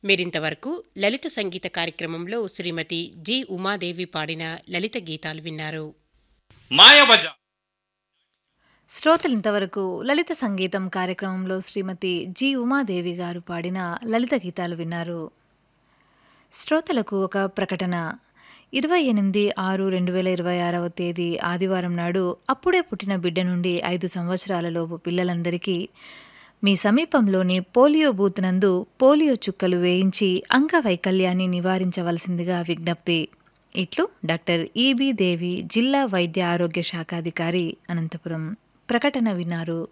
మీరింతవరకు లలిత సంగీత కార్యక్రమంలో శ్రీమతి జి ఉమాదేవి పాడిన లలిత గీతాలు విన్నారు మాయాబజా శ్రోతలు ఇంతవరకు లలిత సంగీతం కార్యక్రమంలో శ్రీమతి జి ఉమాదేవి గారు పాడిన లలిత గీతాలు విన్నారు శ్రోతలకు ఒక ప్రకటన ఇరవై ఎనిమిది ఆరు రెండు వేల ఇరవై ఆరవ తేదీ ఆదివారం నాడు అప్పుడే పుట్టిన బిడ్డ నుండి ఐదు సంవత్సరాలలోపు పిల్లలందరికీ మీ సమీపంలోని పోలియో బూత్ నందు పోలియో చుక్కలు వేయించి అంగవైకల్యాన్ని నివారించవలసిందిగా విజ్ఞప్తి ఇట్లు డాక్టర్ ఈబి దేవి జిల్లా వైద్య ఆరోగ్య శాఖాధికారి అనంతపురం ప్రకటన విన్నారు